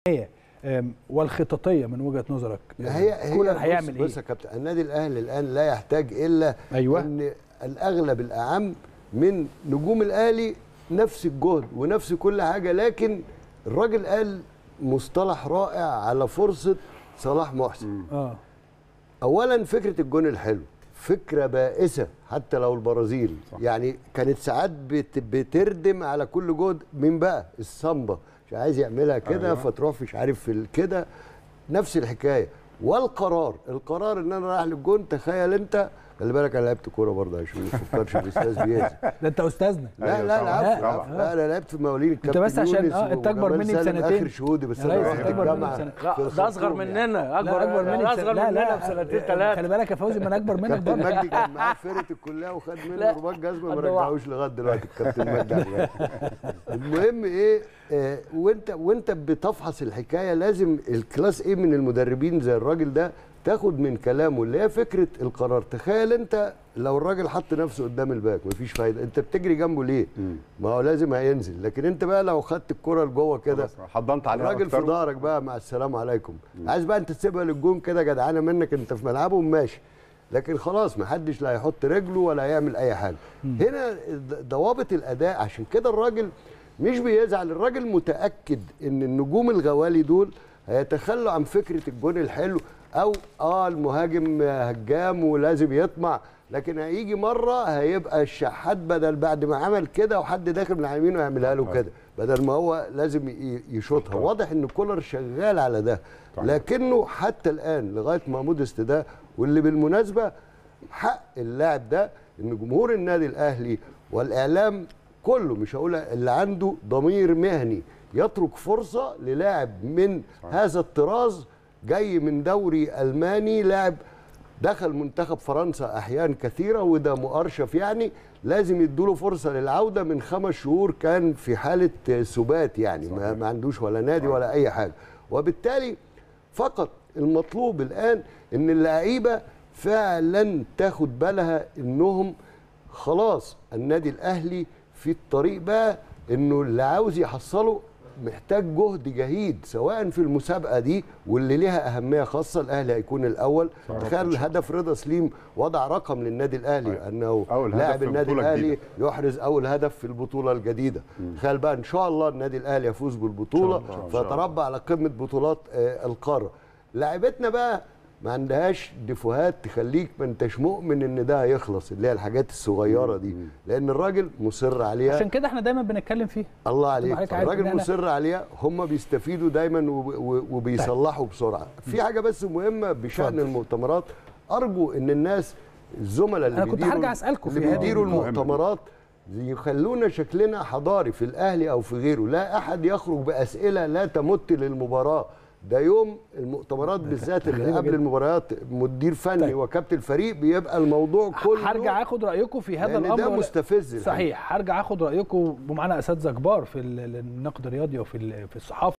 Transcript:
آم، والخططيه من وجهه نظرك هي هي كولر بص- هيعمل بص ايه يا كابتن النادي الاهلي الان لا يحتاج الا أيوة. ان الاغلب الاعم من نجوم الاهلي نفس الجهد ونفس كل حاجه لكن الراجل قال مصطلح رائع على فرصه صلاح محسن اه اولا فكره الجون الحلو فكره بائسه حتى لو البرازيل صح. يعني كانت ساعات بت بتردم على كل جهد مين بقى السامبا مش عايز يعملها كده أيوة. فتروح مش عارف في ال- كده نفس الحكايه والقرار القرار ان انا رايح للجون تخيل انت خلي بالك انا لعبت كوره برضه عشان ما تفكرش بالاستاذ بياسر ده انت استاذنا لا أيوة لا طبعاً، لا طبعاً. العفو لا انا لعبت في مواليد الكابتن بس عشان- يونس آه، أنت أكبر وجمال مني سالم بسنتين. اخر شهودي بس يا انا ريس، رحت أنت أكبر مني الجامعه بسنة. في لا ده اصغر الخرطوم يعني. مننا لا اكبر مني ده بس- اصغر لا، مننا لا، بسنتين خلي ثلاثه بالك يا فوزي ما انا اكبر منك كابتن برضه مجدي كان معاه في فرقه الكليه وخد منه لا. رباط جزمه ما قد بعض. رجعوش لغايه دلوقتي الكابتن مجدي عبد الغني. المهم ايه آه وانت وانت بتفحص الحكايه لازم الكلاس ايه من المدربين زي الراجل ده تاخد من كلامه اللي هي فكره القرار تخيل انت لو الراجل حط نفسه قدام الباك مفيش فايده انت بتجري جنبه ليه ما هو لازم هينزل لكن انت بقى لو خدت الكره لجوه كده خلاص، حضنت عليها الراجل في أكتر. ظهرك بقى مع السلام عليكم عايز بقى انت تسيبها للجون كده جدعانه منك انت في ملعبهم ماشي لكن خلاص ما حدش لا هيحط رجله ولا هيعمل اي حاجه هنا د- ضوابط الاداء عشان كده الراجل مش بيزعل الراجل متاكد ان النجوم الغوالي دول هيتخلوا عن فكره الجون الحلو او اه المهاجم هجام ولازم يطمع لكن هيجي مره هيبقى الشحات بدل بعد ما عمل كده وحد داخل من على يمينه يعملها له كده بدل ما هو لازم ي- يشوطها واضح ان كولر شغال على ده صحيح. لكنه حتى الان لغايه ما مودست ده واللي بالمناسبه حق اللاعب ده ان جمهور النادي الاهلي والاعلام كله مش هقول اللي عنده ضمير مهني يترك فرصه للاعب من هذا الطراز جاي من دوري الماني لاعب دخل منتخب فرنسا احيان كثيره وده مؤرشف يعني لازم يدوله فرصه للعوده من خمس شهور كان في حاله سبات يعني ما, ما عندوش ولا نادي ولا اي حاجه وبالتالي فقط المطلوب الان ان اللعيبه فعلا تاخد بالها انهم خلاص النادي الاهلي في الطريق بقى انه اللي عاوز يحصله محتاج جهد جهيد سواء في المسابقه دي واللي ليها اهميه خاصه الاهلي هيكون الاول تخيل هدف رضا سليم وضع رقم للنادي الاهلي صحيح. انه أول هدف لاعب في النادي بطولة الاهلي جديدة. يحرز اول هدف في البطوله الجديده تخيل بقى ان شاء الله النادي الاهلي يفوز بالبطوله فيتربع على قمه بطولات آه، القاره لاعبتنا بقى ما عندهاش ديفوهات تخليك ما انتش مؤمن ان ده هيخلص اللي هي الحاجات الصغيره دي لان الراجل مصر عليها عشان كده احنا دايما بنتكلم فيه الله عليك حضرتك عارف إن الراجل أنا- مصر عليها هم بيستفيدوا دايما وب- و- وبيصلحوا بسرعه في حاجه بس مهمه بشان اتفضل. المؤتمرات ارجو ان الناس الزملاء اللي أنا كنت بيديروا- هرجع أسألكم اللي في هذه بيديروا النقطة. المؤتمرات يخلونا شكلنا حضاري في الاهلي او في غيره لا احد يخرج باسئله لا تمت للمباراه ده يوم المؤتمرات بالذات اللي غريبة قبل جدا. المباريات مدير فني طيب. وكابتن فريق بيبقى الموضوع كله هرجع اخد رايكم في هذا لأن الامر ده ولا- مستفز الحقيقة. صحيح هرجع اخد رايكم ومعانا اساتذه كبار في ال- النقد الرياضي وفي ال- في الصحافه